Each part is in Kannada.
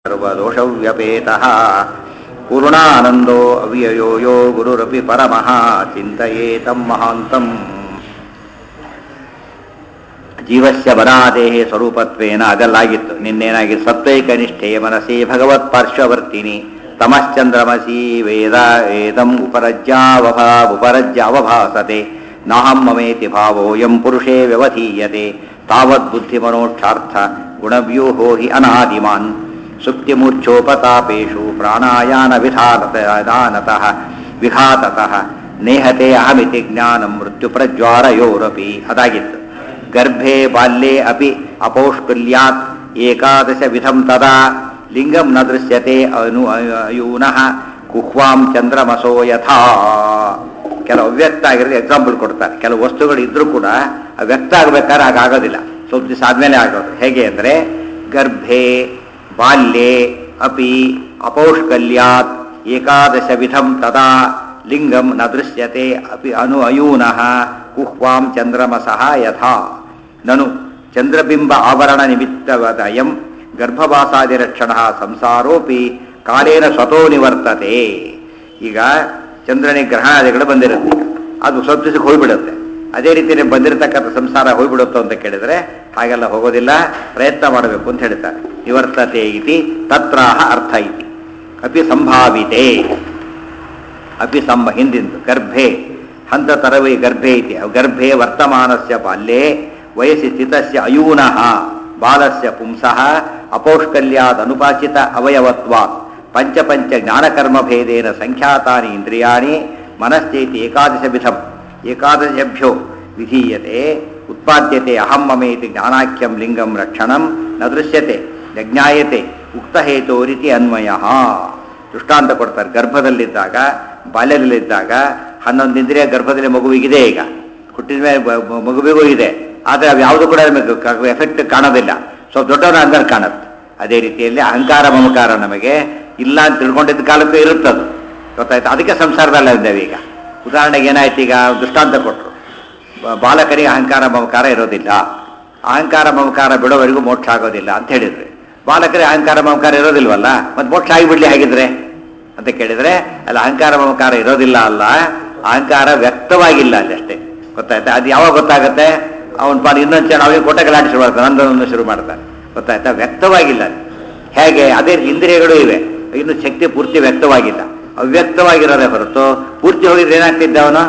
ಸರ್ವದೋಷವ್ಯಪೇತಃ ಪೂರ್ಣಾನಂದೋ ಅವ್ಯಯೋ ಯೋ ಗುರುರಪಿ ಪರಮಃ ಚಿಂತಯೇತಂ ಮಹಾಂತಂ ಜೀವಸ್ಯ ಬರಾದೇಹಿ ಸ್ವರೂಪತ್ವೇನ ಅದೆಲ್ಲಾಗಿತ್ತು ನಿನ್ನೇನಾಗಿತ್ತು ಸತ್ವೈಕ ನಿಷ್ಠೆಯ ಮನಸ್ಸಿ ಭಗವತ್ ಪಾರ್ಶ್ವವರ್ತಿನಿ ತಮಶ್ಚಂದ್ರಮಸಿ ವೇದ ವೇದಂ ಉಪರಜ್ಯಾವಭಾ ಉಪರಜ್ಯಾವಭಾಸತೆ ನಾಹಂ ಮಮೇತಿ ಭಾವೋಯಂ ಪುರುಷೇ ವ್ಯವಧೀಯತೆ ತಾವದ್ ಬುದ್ಧಿಮನೋಕ್ಷಾರ್ಥ ಗುಣವ್ಯೂಹೋ ಹಿ ಅನಾದಿಮಾನ್ ಸುಪ್ತಿಮೂರ್ಛೋಪತಾಪೇಷು ಪ್ರಾಣಾಯಾನ ವಿಧಾನತಃ ವಿಘಾತತಃ ನೇಹತೆ ಅಹಮಿತಿ ಜ್ಞಾನಂ ಮೃತ್ಯು ಪ್ರಜ್ವಾರಯೋರಪಿ ಅದಾಗಿತ್ತು ಗರ್ಭೆ ಬಾಲ್ಯೆ ಅಪಿ ಅಪೌಷ್ಕುಲ್ಯಾತ್ ಏಕಾದಶ ವಿಧಂ ತದಾ ಲಿಂಗಂ ನ ದೃಶ್ಯತೆ ಅನು ಅಯೂನಃ ಕುಹ್ವಾಂ ಚಂದ್ರಮಸೋ ಯಥಾ ಕೆಲವು ಅವ್ಯಕ್ತ ಆಗಿರೋದು ಎಕ್ಸಾಂಪಲ್ ಕೊಡ್ತಾರೆ ಕೆಲವು ವಸ್ತುಗಳು ಇದ್ರೂ ಕೂಡ ಅವು ವ್ಯಕ್ತ ಆಗಬೇಕಾದ್ರೆ ಹಾಗಾಗೋದಿಲ್ಲ ಸ್ವಲ್ಪ ದಿವಸ ಆದಮೇಲೆ ಆಗೋದು ಹೇಗೆ ಅಂದರೆ ಗರ್ಭೆ ಬಾಲ್ಯೆ ಅಪಿ ಅಪೌಷ್ಕಲ್ಯಾತ್ ಏಕಾದಶ ವಿಧಂ ತದಾ ಲಿಂಗಂ ನ ದೃಶ್ಯತೆ ಅಪಿ ಅನು ಅಯೂನಃ ಕುಹ್ವಾಂ ಚಂದ್ರಮಸಃ ಯಥಾ ನನು ಚಂದ್ರಬಿಂಬ ಆವರಣ ನಿಮಿತ್ತವದಯಂ ಗರ್ಭವಾಸಾದಿರಕ್ಷಣ ಸಂಸಾರೋಪಿ ಕಾಲೇನ ಸ್ವತೋ ನಿವರ್ತತೆ ಈಗ ಚಂದ್ರನಿಗೆ ಗ್ರಹಣಾದಿಗಳು ಬಂದಿರುತ್ತೆ ಅದು ಸ್ವಲ್ಪ ದಿವಸಕ್ಕೆ ಹೋಗ್ಬಿಡುತ್ತೆ ಅದೇ ರೀತಿ ಬಂದಿರತಕ್ಕಂಥ ಸಂಸಾರ ಹೋಗ್ಬಿಡುತ್ತೋ ಅಂತ ಕೇಳಿದ್ರೆ ಹಾಗೆಲ್ಲ ಹೋಗೋದಿಲ್ಲ ಪ್ರಯತ್ನ ಮಾಡಬೇಕು ಅಂತ ಹೇಳ್ತಾರೆ ನಿವರ್ತತೆ ಇತಿ ತತ್ರಾಹ ಅರ್ಥ ಇತಿ ಅಪಿ ಸಂಭಾವಿತೆ ಅಪಿ ಸಂಭ ಹಿಂದಿಂದು ಗರ್ಭೆ ಹಂತ ತರವೈ ಗರ್ಭೆ ಇತಿ ಗರ್ಭೆ ವರ್ತಮಾನಸ್ಯ ಬಾಲ್ಯೆ ವಯಸ್ಸಿ ಸ್ಥಿತಸ್ಯ ಅಯೂನಃ ಬಾಲಸ್ಯ ಪುಂಸಃ ಅಪೌಷ್ಕಲ್ಯಾದ್ ಅನುಪಾಚಿತ ಅವಯವತ್ವಾತ್ ಪಂಚ ಪಂಚ ಜ್ಞಾನಕರ್ಮಭೇದೇನ ಸಂಖ್ಯಾತಾನಿ ಇಂದ್ರಿಯಾಣಿ ಮನಶ್ಚೇತಿ ಏಕಾದಶ ವಿಧಂ ಏಕಾದಶಭ್ಯೋ ವಿಧೀಯತೆ ಉತ್ಪಾದ್ಯತೆ ಅಹಂ ಮಮೇತಿ ಜ್ಞಾನಾಖ್ಯಂ ಲಿಂಗಂ ರಕ್ಷಣಂ ನ ದೃಶ್ಯತೆ ನ ಜ್ಞಾಯತೆ ಉಕ್ತಹೇತೋ ರೀತಿ ಅನ್ವಯ ದೃಷ್ಟಾಂತ ಕೊಡ್ತಾರೆ ಗರ್ಭದಲ್ಲಿದ್ದಾಗ ಬಾಲ್ಯದಲ್ಲಿದ್ದಾಗ ಹನ್ನೊಂದು ಇಂದ್ರಿಯ ಗರ್ಭದಲ್ಲಿ ಮಗುವಿಗಿದೆ ಈಗ ಹುಟ್ಟಿದ ಮೇಲೆ ಮಗುವಿಗೂ ಇದೆ ಆದರೆ ಅವು ಯಾವುದು ಕೂಡ ನಮಗೆ ಎಫೆಕ್ಟ್ ಕಾಣೋದಿಲ್ಲ ಸ್ವಲ್ಪ ದೊಡ್ಡವನ ಅಂದ್ರೆ ಕಾಣುತ್ತೆ ಅದೇ ರೀತಿಯಲ್ಲಿ ಅಹಂಕಾರ ಮಮಕಾರ ನಮಗೆ ಇಲ್ಲ ಅಂತ ತಿಳ್ಕೊಂಡಿದ್ದ ಕಾಲಕ್ಕೂ ಇರುತ್ತದು ಗೊತ್ತಾಯ್ತು ಅದಕ್ಕೆ ಸಂಸಾರದಲ್ಲ ಇದ್ದೇವೆ ಈಗ ಉದಾಹರಣೆಗೆ ಏನಾಯ್ತು ಈಗ ದೃಷ್ಟಾಂತ ಕೊಟ್ಟರು ಬಾಲಕರಿಗೆ ಅಹಂಕಾರ ಮಮಕಾರ ಇರೋದಿಲ್ಲ ಅಹಂಕಾರ ಮಮಕಾರ ಬಿಡೋವರೆಗೂ ಮೋಕ್ಷ ಆಗೋದಿಲ್ಲ ಅಂತ ಹೇಳಿದ್ರಿ ಬಾಲಕರಿಗೆ ಅಹಂಕಾರ ಮಮಕಾರ ಇರೋದಿಲ್ವಲ್ಲ ಮತ್ತೆ ಮೋಕ್ಷ ಆಗಿಬಿಡ್ಲಿ ಹಾಗಿದ್ರೆ ಅಂತ ಕೇಳಿದ್ರೆ ಅಲ್ಲಿ ಅಹಂಕಾರ ಮಮಕಾರ ಇರೋದಿಲ್ಲ ಅಲ್ಲ ಅಹಂಕಾರ ವ್ಯಕ್ತವಾಗಿಲ್ಲ ಅಲ್ಲಿ ಅಷ್ಟೇ ಗೊತ್ತಾಯ್ತಾ ಅದು ಯಾವಾಗ ಗೊತ್ತಾಗುತ್ತೆ ಅವನ ಪಾಲು ಇನ್ನೊಂದು ಚೆನ್ನ ಅವನಿಗೆ ಕೊಟ್ಟ ಗಲಾಟೆ ಶುರು ಮಾಡ್ತಾನೆ ನಂದೊಂದು ಶುರು ಮಾಡ್ತಾನೆ ಗೊತ್ತಾಯ್ತಾ ವ್ಯಕ್ತವಾಗಿಲ್ಲ ಅಲ್ಲಿ ಹೇಗೆ ಅದೇ ಇಂದ್ರಿಯಗಳು ಇವೆ ಇನ್ನು ಶಕ್ತಿ ಪೂರ್ತಿ ವ್ಯಕ್ತವಾಗಿಲ್ಲ ಅವ್ಯಕ್ತವಾಗಿರೋದೇ ಹೊರತು ಪೂರ್ತಿ ಹೋಗಿದ್ರೆ ಏನಾಗ್ತಿದ್ದ ಅವನು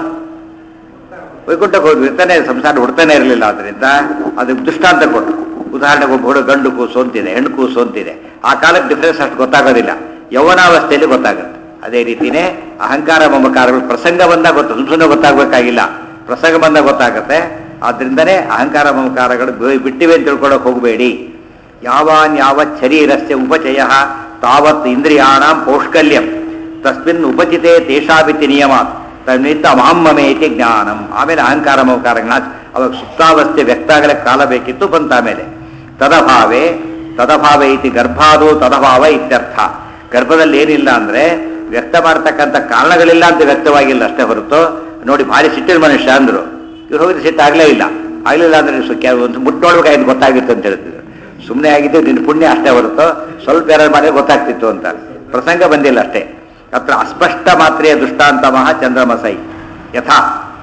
ವೈಕುಂಠಕ್ಕೆ ಹೋಗಿ ಇರ್ತಾನೆ ಸಂಸಾರ ಹುಡ್ತಾನೆ ಇರಲಿಲ್ಲ ಅದರಿಂದ ಅದಕ್ಕೆ ದೃಷ್ಟಾಂತ ಕೊಟ್ಟರು ಉದಾಹರಣೆಗೆ ಒಬ್ಬ ಹುಡುಗ ಗಂಡು ಕೂಸು ಅಂತಿದೆ ಹೆಣ್ಣು ಕೂಸು ಅಂತಿದೆ ಆ ಕಾಲಕ್ಕೆ ಡಿಫ್ರೆನ್ಸ್ ಅಷ್ಟು ಗೊತ್ತಾಗೋದಿಲ್ಲ ಯೌವನಾವಸ್ಥೆಯಲ್ಲಿ ಗೊತ್ತಾಗುತ್ತೆ ಅದೇ ರೀತಿನೇ ಅಹಂಕಾರ ಮಮಕಾರಗಳು ಪ್ರಸಂಗ ಬಂದಾಗ ಗೊತ್ತ ಸುಮ್ಮನೆ ಗೊತ್ತಾಗಬೇಕಾಗಿಲ್ಲ ಪ್ರಸಂಗ ಬಂದಾಗ ಗೊತ್ತಾಗುತ್ತೆ ಆದ್ರಿಂದನೇ ಅಹಂಕಾರ ಮಮಕಾರಗಳು ಬಿಟ್ಟಿವೆ ಅಂತ ತಿಳ್ಕೊಳಕ್ ಹೋಗಬೇಡಿ ಯಾವಾನ್ ಯಾವತ್ ಶರೀರಸ್ಯ ಉಪಚಯ ತಾವತ್ ಇಂದ್ರಿಯಾಣಂ ಪೌಷ್ಕಲ್ಯಂ ತಸ್ಮಿನ್ ಉಪಚಿತೆ ತೇಷಾಭಿತಿ ನಿಯಮ ತನ್ನಿತ್ತ ಮಹಮ್ಮಮೇತಿ ಜ್ಞಾನಂ ಆಮೇಲೆ ಅಹಂಕಾರ ಮಮಕಾರಗಳ ಅವಾಗ ಸುಪ್ತಾವಸ್ಥೆ ವ್ಯಕ್ತ ಆಗಲಿಕ್ಕೆ ಕಾಲ ಬೇಕಿತ್ತು ಬಂತ ಆಮೇಲೆ ತದಭಾವೆ ತದಭಾವೆ ಇತಿ ಗರ್ಭಾದು ತದಭಾವ ಇತ್ಯರ್ಥ ಗರ್ಭದಲ್ಲಿ ಏನಿಲ್ಲ ಅಂದ್ರೆ ವ್ಯಕ್ತ ಮಾಡ್ತಕ್ಕಂಥ ಕಾರಣಗಳಿಲ್ಲ ಅಂತ ವ್ಯಕ್ತವಾಗಿಲ್ಲ ಅಷ್ಟೇ ಹೊರತು ನೋಡಿ ಭಾರಿ ಸಿಟ್ಟಿನ ಮನುಷ್ಯ ಅಂದ್ರು ಇವ್ರು ಹೋಗಿದ್ರೆ ಸಿಟ್ಟು ಆಗ್ಲೇ ಇಲ್ಲ ಆಗ್ಲಿಲ್ಲ ಅಂದ್ರೆ ಒಂದು ಮುಟ್ಟೋಳ್ಬೇಕಾಯ್ತು ಗೊತ್ತಾಗಿತ್ತು ಅಂತ ಹೇಳ್ತಿದ್ರು ಸುಮ್ಮನೆ ಆಗಿದ್ದು ನಿನ್ನ ಪುಣ್ಯ ಅಷ್ಟೇ ಹೊರತು ಸ್ವಲ್ಪ ಯಾರು ಮಾಡಿದ್ರೆ ಗೊತ್ತಾಗ್ತಿತ್ತು ಅಂತ ಪ್ರಸಂಗ ಬಂದಿಲ್ಲ ಅಷ್ಟೇ ಅತ್ರ ಅಸ್ಪಷ್ಟ ಮಾತ್ರೆಯ ದುಷ್ಟಾಂತಮಃ ಚಂದ್ರಮಸೈ ಯಥಾ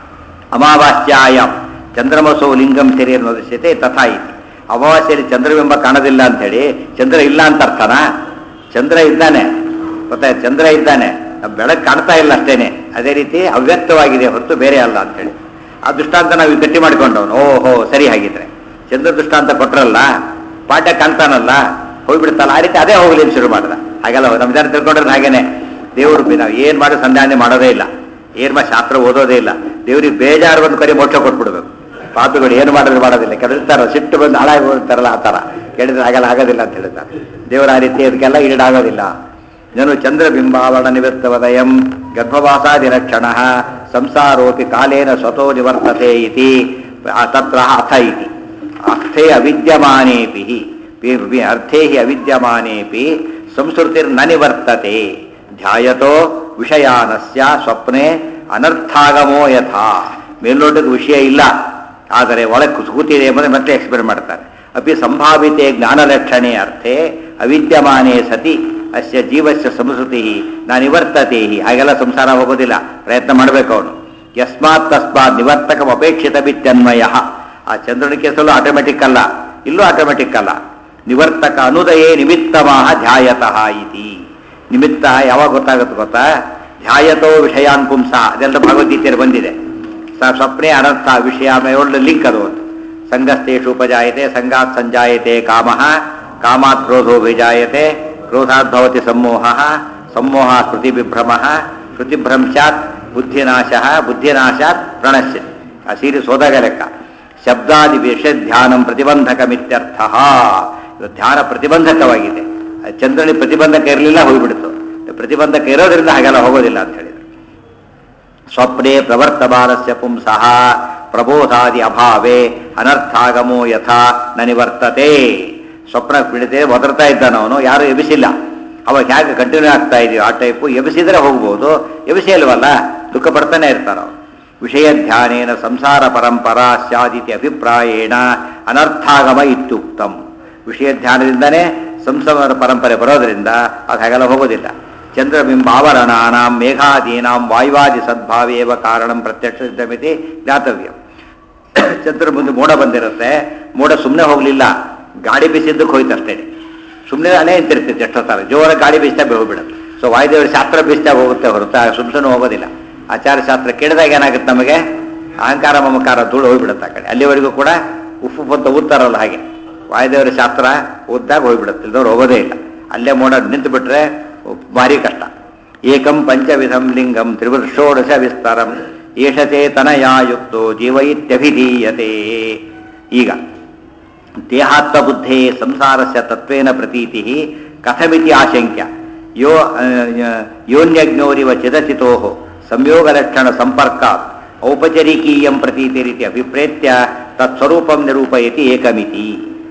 ಅಮಾವಾಸ್ಯಾಯ ಚಂದ್ರಮಸೋ ಲಿಂಗಂ ಶರೀರ ದೃಶ್ಯತೆ ತಥಾ ಇತಿ ಅಮಾವಾಸ್ಯೆಯಲ್ಲಿ ಚಂದ್ರಬಿಂಬ ಕಾಣೋದಿಲ್ಲ ಅಂಥೇಳಿ ಚಂದ್ರ ಇಲ್ಲ ಅಂತ ಅರ್ಥನಾ ಚಂದ್ರ ಇದ್ದಾನೆ ಗೊತ್ತಾಯ್ತು ಚಂದ್ರ ಇದ್ದಾನೆ ಬೆಳಕು ಕಾಣ್ತಾ ಇಲ್ಲ ಅಷ್ಟೇನೆ ಅದೇ ರೀತಿ ಅವ್ಯಕ್ತವಾಗಿದೆ ಹೊರತು ಬೇರೆ ಅಲ್ಲ ಅಂತೇಳಿ ಆ ದೃಷ್ಟಾಂತ ನಾವು ಗಟ್ಟಿ ಮಾಡ್ಕೊಂಡವನು ಓಹೋ ಸರಿ ಹಾಗಿದ್ರೆ ಚಂದ್ರ ದೃಷ್ಟಾಂತ ಕೊಟ್ರಲ್ಲ ಪಾಠ ಕಾಣ್ತಾನಲ್ಲ ಹೋಗ್ಬಿಡ್ತಲ್ಲ ಆ ರೀತಿ ಅದೇ ಹೋಗ್ಲಿ ಅಂತ ಶುರು ಮಾಡ್ದ ಹಾಗೆಲ್ಲ ನಮ್ಮ ಜನ ತಿಳ್ಕೊಂಡ್ರೆ ಹಾಗೇನೆ ದೇವರು ನಾವು ಏನು ಮಾಡಿ ಸಂಧಾನ ಮಾಡೋದೇ ಇಲ್ಲ ಏನು ಮಾಡಿ ಶಾಸ್ತ್ರ ಓದೋದೇ ಇಲ್ಲ ದೇವ್ರಿಗೆ ಬೇಜಾರು ಬಂದು ಕರಿ ಮೋಕ್ಷ ಕೊಟ್ಬಿಡ್ಬೇಕು ಪಾಪಿಗಳು ಏನು ಮಾಡಿದ್ರೆ ಮಾಡೋದಿಲ್ಲ ಕೆಡಿಸ್ತಾರ ಸಿಟ್ಟು ಬಂದು ಹಾಳಾಗಿ ಹೋಗ್ತಾರಲ್ಲ ಆ ಥರ ಕೇಳಿದ್ರೆ ಹಾಗೆಲ್ಲ ಆಗೋದಿಲ್ಲ ಅಂತ ಹೇಳ್ತಾರೆ ದೇವರ ಆ ರೀತಿ ಅದಕ್ಕೆಲ್ಲ ಈಡಾಗೋದಿಲ್ಲ ಜನು ಚಂದ್ರಬಿಂಬಾವರಣ ನಿವೃತ್ತವದಯಂ ಗರ್ಭವಾಸಾದಿ ಲಕ್ಷಣ ಸಂಸಾರೋಪಿ ಕಾಲೇನ ಸ್ವತೋ ನಿವರ್ತತೆ ಇತಿ ತತ್ರ ಅಥ ಇತಿ ಅರ್ಥೇ ಅವಿದ್ಯಮಾನೇಪಿ ಅರ್ಥೇ ಹಿ ಅವಿದ್ಯಮಾನೇಪಿ ಸಂಸ್ಕೃತಿರ್ನ ನಿವರ್ತತೆ ಧ್ಯಾಯತೋ ವಿಷಯಾನಸ್ಯ ಸ್ವಪ್ನೆ ಅನರ್ಥಾಗಮೋ ಯಥಾ ಮೇಲ್ನೋಟಕ್ಕೆ ವಿಷಯ ಇಲ್ಲ ಆದರೆ ಒಳಗೆ ಕೂತಿದೆ ಎಂಬುದು ಮತ್ತೆ ಎಕ್ಸ್ಪ್ಲೇನ್ ಮಾಡ್ತಾರೆ ಅಪಿ ಸಂಭಾವಿತೆ ಜ್ಞಾನಲಕ್ಷಣೆ ಅರ್ಥೆ ಅವಿದ್ಯಮಾನೇ ಸತಿ ಅಸ್ಯ ಜೀವಸ್ಯ ಸಂಸ್ಕೃತಿ ನಾ ನಿವರ್ತತೆ ಹಾಗೆಲ್ಲ ಸಂಸಾರ ಹೋಗೋದಿಲ್ಲ ಪ್ರಯತ್ನ ಮಾಡಬೇಕು ಅವನು ಯಸ್ಮಾತ್ ತಸ್ಮಾತ್ ನಿವರ್ತಕಂ ಅಪೇಕ್ಷಿತ ಬಿತ್ಯನ್ವಯ ಆ ಚಂದ್ರನ ಕೇಸಲ್ಲೂ ಆಟೋಮೆಟಿಕ್ ಅಲ್ಲ ಇಲ್ಲೂ ಆಟೋಮೆಟಿಕ್ ಅಲ್ಲ ನಿವರ್ತಕ ಅನುದಯೇ ನಿಮಿತ್ತಮಾಹ ಧ್ಯಾಯತಃ ಇತಿ ನಿಮಿತ್ತ ಯಾವಾಗ ಗೊತ್ತಾಗುತ್ತೆ ಗೊತ್ತಾ ಧ್ಯಾಯತೋ ವಿಷಯಾನ್ ಪುಂಸ ಅದೆಲ್ಲ ಭಗವದ್ಗೀತೆಯಲ್ಲಿ ಬಂದಿದೆ ಸ- ಸ್ವಪ್ನೆ ಅನರ್ಥ ವಿಷಯ ಒಳ್ಳೆ ಲಿಂಕ್ ಅದು ಒಂದು ಸಂಗಸ್ತೇಷು ಉಪಜಾಯತೆ ಸಂಗಾತ್ ಸಂಜಾಯತೆ ಕಾಮಃ ಕಾಮಾತ್ ಕ್ರೋಧೋ ವಿಜಾಯತೆ ಕ್ರೋಧಾತ್ ಭವತಿ ಸಮ್ಮೋಹ ಸಮ್ಮೋಹ ಸ್ಮೃತಿವಿಭ್ರಮ ಸ್ಮೃತಿಭ್ರಂಶಾತ್ ಬುದ್ಧಿನಾಶ ಬುದ್ಧಿನಾಶಾತ್ ಪ್ರಣಶ್ಯ ಆ ಸೀರಿಯಸ್ ಹೋದಾಗ ಲೆಕ್ಕ ಶಬ್ದಾದಿ ವಿಷಯ ಧ್ಯಾನಂ ಪ್ರತಿಬಂಧಕಮಿತ್ಯರ್ಥ ಇದು ಧ್ಯಾನ ಪ್ರತಿಬಂಧಕವಾಗಿದೆ ಆ ಚಂದ್ರನಿಗೆ ಪ್ರತಿಬಂಧಕ ಇರಲಿಲ್ಲ ಹೋಗ್ಬಿಡ್ತು ಪ್ರತಿಬಂಧಕ ಇರೋದ್ರಿಂದ ಹಾಗೆಲ್ಲ ಹೋಗೋದಿಲ್ಲ ಅಂತ ಹೇಳಿದ್ರು ಸ್ವಪ್ನೆ ಪ್ರವರ್ತಮಾನಸ್ಯ ಪುಂಸಃ ಪ್ರಬೋಧಾದಿ ಅಭಾವೇ ಅನರ್ಥಾಗಮೋ ಯಥಾ ನ ನಿವರ್ತತೆ ಸ್ವಪ್ನ ಬಿಡದೆ ಒದರ್ತಾ ಇದ್ದಾನ ಅವನು ಯಾರು ಎಬಿಸಿಲ್ಲ ಅವಾಗ ಹೇಗೆ ಕಂಟಿನ್ಯೂ ಆಗ್ತಾ ಇದೆಯೋ ಆ ಟೈಪು ಎಬಿಸಿದ್ರೆ ಹೋಗ್ಬೋದು ಎಬಿಸಿ ಅಲ್ವಲ್ಲ ದುಃಖ ಪಡ್ತಾನೆ ಇರ್ತಾರ ಅವ್ರು ವಿಷಯ ಧ್ಯಾನೇನ ಸಂಸಾರ ಪರಂಪರಾ ಸ್ಯಾದಿತಿ ಅಭಿಪ್ರಾಯೇಣ ಅನರ್ಥಾಗಮ ಇತ್ಯುಕ್ತಂ ವಿಷಯ ಧ್ಯಾನದಿಂದನೇ ಸಂಸಾರ ಪರಂಪರೆ ಬರೋದ್ರಿಂದ ಅದು ಹಾಗೆಲ್ಲ ಹೋಗೋದಿಲ್ಲ ಚಂದ್ರಬಿಂಬಾವರಣಾನಾಂ ಮೇಘಾದೀನಾಂ ವಾಯುವಾದಿ ಸದ್ಭಾವೇವ ಕಾರಣಂ ಪ್ರತ್ಯಕ್ಷ ಸಿದ್ಧಮಿತಿ ಜ್ಞಾತವ್ಯ ಚಂದ್ರ ಮುಂದೆ ಮೋಡ ಬಂದಿರುತ್ತೆ ಮೋಡ ಸುಮ್ಮನೆ ಹೋಗಲಿಲ್ಲ ಗಾಡಿ ಬೀಸಿದ್ದಕ್ಕೆ ಹೋಯ್ತು ಅಷ್ಟೇ ಸುಮ್ಮನೆ ಅಲ್ಲೇ ನಿಂತಿರ್ತಿತ್ತು ಎಷ್ಟೊತ್ತಾರೆ ಜೋರ ಗಾಡಿ ಬೀಸ್ತಾ ಹೋಗ್ಬಿಡುತ್ತೆ ಸೊ ವಾಯುದೇವರ ಶಾಸ್ತ್ರ ಬೀಸ್ತಾ ಹೋಗುತ್ತೆ ಹೊರತು ಸುಮ್ ಸುಮ್ಮನೆ ಹೋಗೋದಿಲ್ಲ ಆಚಾರ ಶಾಸ್ತ್ರ ಕೇಳಿದಾಗ ಏನಾಗುತ್ತೆ ನಮಗೆ ಅಹಂಕಾರ ಮಮಕಾರ ಧೂಳು ಹೋಗ್ಬಿಡುತ್ತೆ ಆ ಕಡೆ ಅಲ್ಲಿವರೆಗೂ ಕೂಡ ಉಪ್ಪು ಅಂತ ಊದ್ತಾರಲ್ಲ ಹಾಗೆ ವಾಯುದೇವರ ಶಾಸ್ತ್ರ ಓದ್ದಾಗ ಹೋಗ್ಬಿಡುತ್ತೆ ಇಲ್ದವ್ರು ಹೋಗೋದೇ ಇಲ್ಲ ಅಲ್ಲೇ ಮೋಡ ನಿಂತು ಬಿಟ್ರೆ ಭಾರಿ ಕಷ್ಟ ಏಕಂ ಪಂಚವಿಧಂ ಲಿಂಗಂ ತ್ರಿವೃಷೋಡಶ ವಿಸ್ತರಂ ಏಷತೆ ತನಯಾಯುಕ್ತೋ ಜೀವ ಇತ್ಯಭಿಧೀಯತೆ ಈಗ ದೇಹಾತ್ಮ ಬುದ್ಧೇ ಸಂಸಾರಸ್ಯ ತತ್ವೇನ ಪ್ರತೀತಿ ಕಥಮಿತಿ ಆಶಂಕ್ಯ ಯೋ ಯೋನ್ಯಜ್ಞೋರಿವ ಚಿದಚಿತೋ ಸಂಯೋಗಲಕ್ಷಣ ಸಂಪರ್ಕ ಔಪಚರಿಕೀಯಂ ಪ್ರತೀತಿರಿತಿ ಅಭಿಪ್ರೇತ್ಯ ತತ್ಸ್ವರೂಪಂ ನಿರೂಪಯತಿ ಏಕಮಿತಿ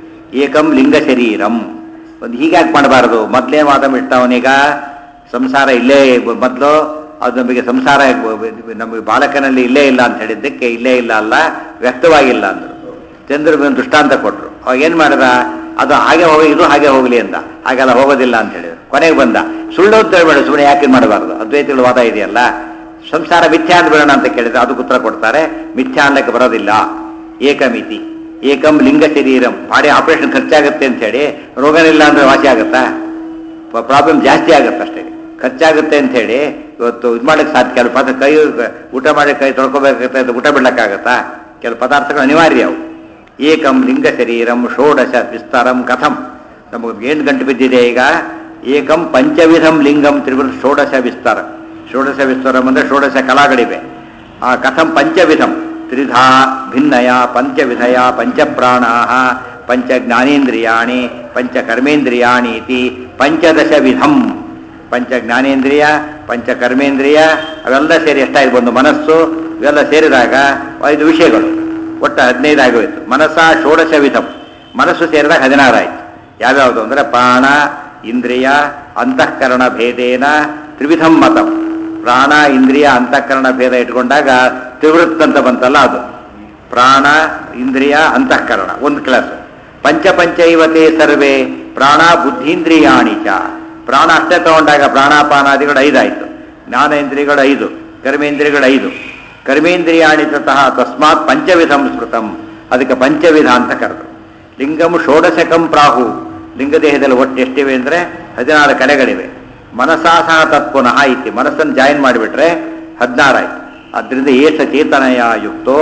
ಏಕಂ ಲಿಂಗ ಶರೀರಂ ಒಂದು ಹೀಗ್ಯಾಕೆ ಮಾಡಬಾರದು ಮೊದಲೇ ಮಾತಾಡ್ಬಿಟ್ಟ ಅವನೀಗ ಸಂಸಾರ ಇಲ್ಲೇ ಮೊದಲು ಅದು ನಮಗೆ ಸಂಸಾರ ನಮಗೆ ಬಾಲಕನಲ್ಲಿ ಇಲ್ಲೇ ಇಲ್ಲ ಅಂತ ಹೇಳಿದ್ದಕ್ಕೆ ಇಲ್ಲೇ ಇಲ್ಲ ಅಲ್ಲ ವ್ಯಕ್ತವಾಗಿಲ್ಲ ಅಂದರು ಚಂದ್ರ ದೃಷ್ಟಾಂತ ಕೊಟ್ಟರು ಅವಾಗ ಏನು ಮಾಡಿದ ಅದು ಹಾಗೆ ಹೋಗಿ ಇದು ಹಾಗೆ ಹೋಗಲಿ ಅಂತ ಹಾಗೆಲ್ಲ ಹೋಗೋದಿಲ್ಲ ಅಂತ ಹೇಳಿದ್ರು ಕೊನೆಗೆ ಬಂದ ಸುಳ್ಳು ಅಂತ ಹೇಳ್ಬೇಡ ಸುಮ್ಮನೆ ಯಾಕೆ ಮಾಡಬಾರ್ದು ಅದ್ವೈತಗಳ ವಾದ ಇದೆಯಲ್ಲ ಸಂಸಾರ ಮಿಥ್ಯಾ ಅಂತ ಬಿಡೋಣ ಅಂತ ಕೇಳಿದ್ರೆ ಅದಕ್ಕೆ ಉತ್ತರ ಕೊಡ್ತಾರೆ ಮಿಥ್ಯಾ ಅನ್ನಕ್ಕೆ ಬರೋದಿಲ್ಲ ಏಕಮಿತಿ ಏಕಂ ಲಿಂಗ ಶರೀರಂ ಬಾಡಿ ಆಪರೇಷನ್ ಖರ್ಚಾಗುತ್ತೆ ಅಂತ ಹೇಳಿ ರೋಗನಿಲ್ಲ ಅಂದ್ರೆ ವಾಸಿ ಆಗುತ್ತಾ ಪ್ರಾಬ್ಲಮ್ ಜಾಸ್ತಿ ಆಗುತ್ತೆ ಅಷ್ಟೇ ಖರ್ಚಾಗುತ್ತೆ ಅಂತ ಹೇಳಿ ಇವತ್ತು ಇದು ಮಾಡಕ್ಕೆ ಸಾಧ್ಯ ಕೆಲವು ಪದ ಕೈ ಊಟ ಮಾಡಿ ಕೈ ತೊಳ್ಕೊಬೇಕಾಗುತ್ತೆ ಅಂತ ಊಟ ಬಿಡ್ಲಕ್ಕಾಗತ್ತಾ ಕೆಲವು ಪದಾರ್ಥಗಳು ಅನಿವಾರ್ಯ ಅವು ಏಕಂ ಲಿಂಗ ಶರೀರಂ ಷೋಡಶ ವಿಸ್ತಾರಂ ಕಥಂ ನಮಗೆ ಏನು ಗಂಟು ಬಿದ್ದಿದೆ ಈಗ ಏಕಂ ಪಂಚವಿಧಂ ಲಿಂಗಂ ತ್ರಿವೃ ಷೋಡಶ ವಿಸ್ತಾರ ಷೋಡಶ ವಿಸ್ತಾರಂ ಅಂದರೆ ಷೋಡಶ ಕಲಾಗಳಿವೆ ಆ ಕಥಂ ಪಂಚವಿಧಂ ತ್ರಿಧಾ ಭಿನ್ನಯ ಪಂಚವಿಧಯ ಪಂಚಪ್ರಾಣಾ ಪಂಚ ಜ್ಞಾನೇಂದ್ರಿಯಾಣಿ ಪಂಚ ಕರ್ಮೇಂದ್ರಿಯಾಣಿ ಇತಿ ಪಂಚದಶ ವಿಧಂ ಪಂಚ ಜ್ಞಾನೇಂದ್ರಿಯ ಪಂಚ ಕರ್ಮೇಂದ್ರಿಯ ಅವೆಲ್ಲ ಸೇರಿ ಎಷ್ಟಾಯ್ತು ಒಂದು ಮನಸ್ಸು ಇವೆಲ್ಲ ಸೇರಿದಾಗ ಐದು ವಿಷಯಗಳು ಒಟ್ಟು ಹದಿನೈದು ಆಗೋಯ್ತು ಮನಸ್ಸ ಷೋಡಶ ವಿಧಂ ಮನಸ್ಸು ಸೇರಿದಾಗ ಹದಿನಾರು ಆಯ್ತು ಯಾವ್ಯಾವುದು ಅಂದರೆ ಪ್ರಾಣ ಇಂದ್ರಿಯ ಅಂತಃಕರಣ ಭೇದೇನ ತ್ರಿವಿಧಂ ಮತಂ ಪ್ರಾಣ ಇಂದ್ರಿಯ ಅಂತಃಕರಣ ಭೇದ ಇಟ್ಕೊಂಡಾಗ ತ್ರಿವೃತ್ ಅಂತ ಬಂತಲ್ಲ ಅದು ಪ್ರಾಣ ಇಂದ್ರಿಯ ಅಂತಃಕರಣ ಒಂದು ಕ್ಲಾಸ್ ಪಂಚಪಂಚೈವತೆ ಸರ್ವೇ ಪ್ರಾಣ ಬುದ್ಧೀಂದ್ರಿಯಾಣಿ ಚ ಪ್ರಾಣ ಅಷ್ಟೇ ತಗೊಂಡಾಗ ಪ್ರಾಣಾಪಾನಾದಿಗಳು ಐದಾಯ್ತು ಜ್ಞಾನೇಂದ್ರಿಯಗಳು ಐದು ಕರ್ಮೇಂದ್ರಿಯಗಳು ಐದು ಕರ್ಮೇಂದ್ರಿಯಾಣಿ ತತಃ ತಸ್ಮಾತ್ ಪಂಚವಿಧಂ ಸ್ಮೃತಂ ಅದಕ್ಕೆ ಪಂಚವಿಧ ಅಂತ ಕರೆದು ಲಿಂಗಂ ಷೋಡಶಕಂ ಪ್ರಾಹು ಲಿಂಗದೇಹದಲ್ಲಿ ಒಟ್ಟು ಎಷ್ಟಿವೆ ಅಂದರೆ ಹದಿನಾರು ಕಲೆಗಳಿವೆ ಮನಸಾ ಸಹ ತತ್ಪುನಃ ಇತಿ ಮನಸ್ಸನ್ನು ಜಾಯಿನ್ ಮಾಡಿಬಿಟ್ರೆ ಹದಿನಾರಾಯ್ತು ಅದರಿಂದ ಏಷ ಚೇತನಯ ಯುಕ್ತೋ